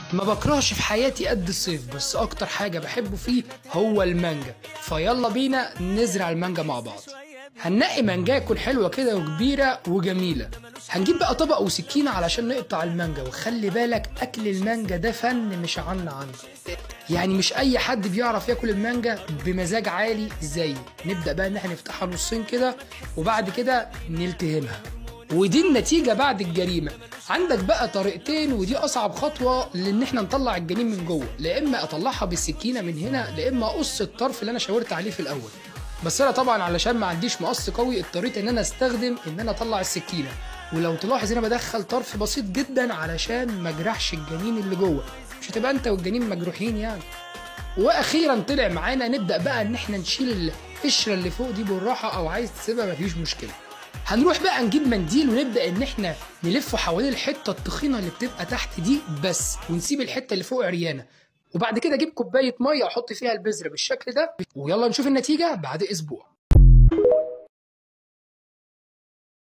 ما بكرهش في حياتي قد الصيف بس اكتر حاجة بحبه فيه هو المانجا فيلا بينا نزرع المانجا مع بعض هننقي مانجا تكون حلوة كده وكبيرة وجميلة هنجيب بقى طبق وسكينة علشان نقطع المانجا وخلي بالك أكل المانجا ده فن مش عنا عنه يعني مش أي حد بيعرف ياكل المانجا بمزاج عالي زيي نبدأ بقى إن احنا نفتحها نصين كده وبعد كده نلتهمها ودي النتيجة بعد الجريمة عندك بقى طريقتين ودي أصعب خطوة لأن احنا نطلع الجنين من جوه لا إما أطلعها بالسكينة من هنا لا إما أقص الطرف اللي أنا شاورت عليه في الأول بس أنا طبعا علشان ما عنديش مقص قوي اضطريت إن أنا أستخدم إن أنا أطلع السكينة ولو تلاحظ هنا بدخل طرف بسيط جدا علشان ما اجرحش الجنين اللي جوه مش هتبقى انت والجنين مجروحين يعني واخيرا طلع معانا نبدا بقى ان احنا نشيل القشره اللي فوق دي بالراحه او عايز تسيبها مفيش مشكله هنروح بقى نجيب منديل ونبدا ان احنا نلفه حوالين الحته التخينه اللي بتبقى تحت دي بس ونسيب الحته اللي فوق عريانه وبعد كده اجيب كوبايه ميه احط فيها البذره بالشكل ده ويلا نشوف النتيجه بعد اسبوع